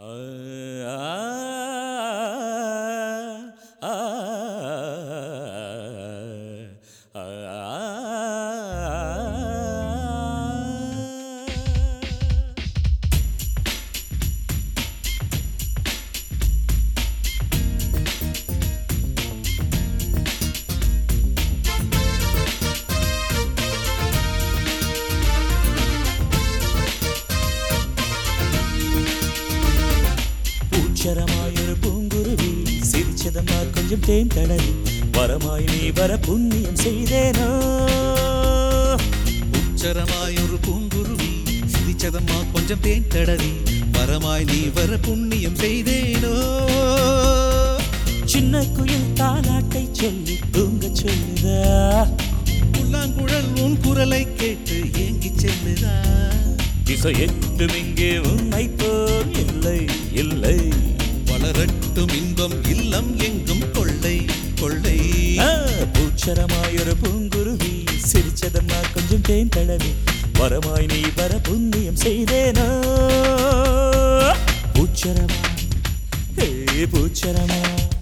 பூச்சரமாயொரு பூங்குருவி சிரிச்சதம்மா கொஞ்சம் தேன் தடவி வரமாய் நீ வர புண்ணியம் செய்தேனோ உச்சரமாயொரு பூங்குருவி சிரிச்சதம்மா கொஞ்சம் தேன் தடவி வரமாய் நீ வர புண்ணியம் செய்தேனோ சின்ன குயில் தாலாட்டை சொல்லி தூங்க சொல்லுதா புல்லாங்குழல் உன் குரலை கேட்டு ஏங்கிச் செல்லுதா திசை எட்டும் இங்கே உன்னை போல் இல்லை இல்லை வளரட்டும் இன்பம் இல்லம் எங்கும் கொள்ளை கொள்ளை ஆ, பூச்சரமாயொரு பூங்குருவி சிரிச்சதம்மா கொஞ்சம் தேன் தடவி வரமாய் நீ வர புண்ணியம் செய்தேனோ பூச்சரமா ஹே பூச்சரமா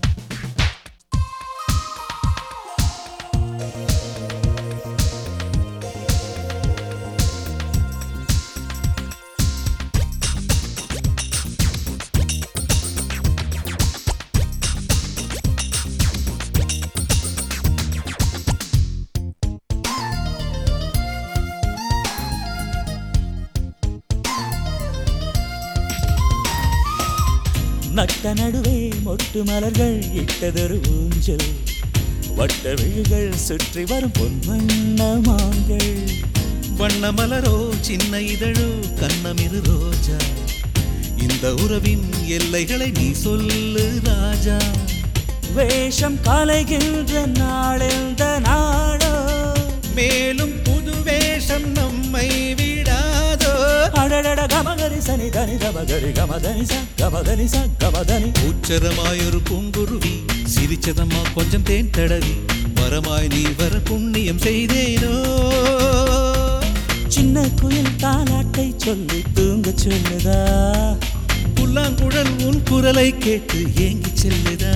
நட்ட நடுவே மொட்டு மலர்கள் இட்டதொரு ஊஞ்சல் வட்ட விழிகள் சுற்றி வரும் பொன்வண்ண மாங்கள் வண்ண மலரோ சின்ன இதழோ கண்ணமிரு ரோஜா இந்த உறவின் எல்லைகளை நீ சொல்லு ராஜா வேஷம் கலைகின்ற நாளெந்த நாளோ மேலும் புது வேஷம் நம்மை விடாதோ அடடட கமகரி சனி தனி கமகரி கமதனி ச கமதனி ச கமதனி உச்சரமாயொரு பூங்குருவி சிரிச்சதம்மா கொஞ்சம் தேன் தடவி வரமாய் நீ வர புண்ணியம் செய்தேனோ சின்ன குயில் தாலாட்டை சொல்லி தூங்க சொல்லுதா புல்லாங்குழல் உன் குரலை கேட்டு ஏங்கிச் செல்லுதா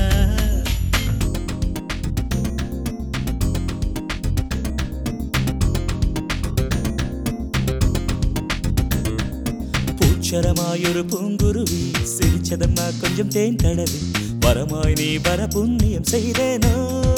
பூச்சரமாயொரு பூங்குருவி சிரிச்சதம்மா கொஞ்சம் தேன் தடவி வரமாய் நீ வர புண்ணியம் செய்தேனோ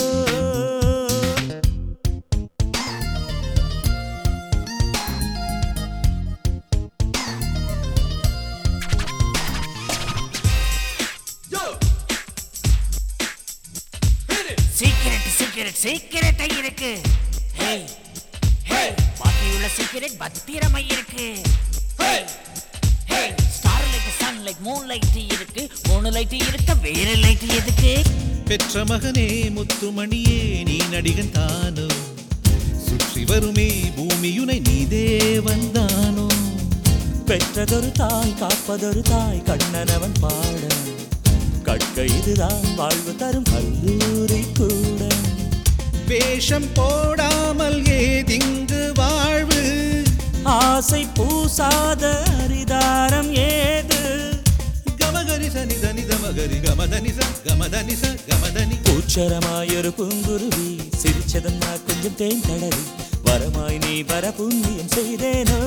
சீக்கிரட் சீக்கிரட் சீக்கிரட் இருக்கு ஹே ஹே பாக்கியுள்ள சீக்கிரட் பத்திரமை இருக்கு ஹே ஹே star light sun light moon light இருக்கு மூணு லைட் இருக்க வேற லைட் எதுக்கு பெற்ற மகனே முத்துமணியே நீ நடிகன் தானோ சுற்றி வருமே பூமியுனை நீ தேவன் தானோ பெற்றதொரு தாய் காப்பதொரு தாய் கண்ணனவன் பாட கற்க இதுதான் வாழ்வு தரும் கல்லூரி கூட வேஷம் போடாமல் ஏதிங்கு வாழ்வு ஆசை பூசாத அரிதாரம் ஏது கமகரி சனி தனி தமகரி கமதனி ச கமதனி ச கமதனி பூச்சரமாயொரு பூங்குருவி சிரிச்சதம்மா கொஞ்சம் தேன் தடவி வரமாய் நீ வர புண்ணியம் செய்தேனோ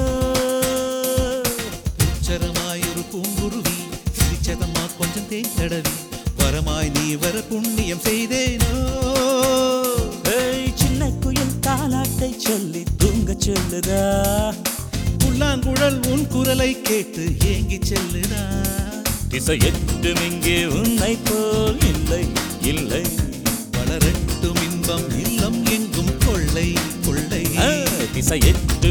உச்சரமாயொரு பூங்குருவி சிரிச்சதம்மா கொஞ்சம் தேன் தடவி வரமாய் நீ வர புண்ணியம் செய்தேனோ ஏய் சின்ன குயில் தாலாட்டை சொல்லி தூங்க சொல்லுதா புல்லாங்குழல் உன் குரலை கேட்டு ஏங்கிச் செல்லுதா திசை எட்டும் இங்கே உன்னை போல் இல்லை இல்லை வளரட்டும் இன்பம் இல்லம் எங்கும் கொள்ளை கொள்ளை ஆ, திசை எட்டும்